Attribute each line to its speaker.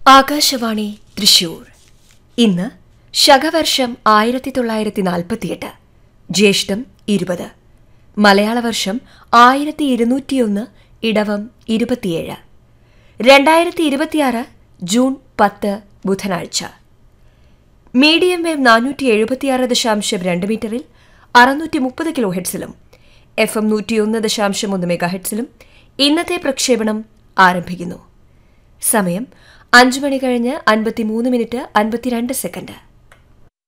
Speaker 1: ആകാശവാണി തൃശൂർ ഇന്ന് ശകവർഷം ആയിരത്തി തൊള്ളായിരത്തി നാൽപ്പത്തിയെട്ട് ജ്യേഷ്ഠം ഇരുപത് മലയാള വർഷം ആയിരത്തി ഇരുന്നൂറ്റിയൊന്ന് ഇടവം ഇരുപത്തിയേഴ് രണ്ടായിരത്തി ഇരുപത്തിയാറ് ജൂൺ പത്ത് ബുധനാഴ്ച മീഡിയം വേവ് നാനൂറ്റി എഴുപത്തിയാറ് ദശാംശം രണ്ട് മീറ്ററിൽ അറുന്നൂറ്റി മുപ്പത് കിലോ ഹെഡ്സിലും എഫ് എം നൂറ്റിയൊന്ന് ദശാംശം ഒന്ന് മെഗാ ഹെഡ്സിലും ഇന്നത്തെ പ്രക്ഷേപണം ആരംഭിക്കുന്നു സമയം അഞ്ചു മണി കഴിഞ്ഞ് അൻപത്തിമൂന്ന് മിനിറ്റ് അൻപത്തിരണ്ട് സെക്കൻഡ്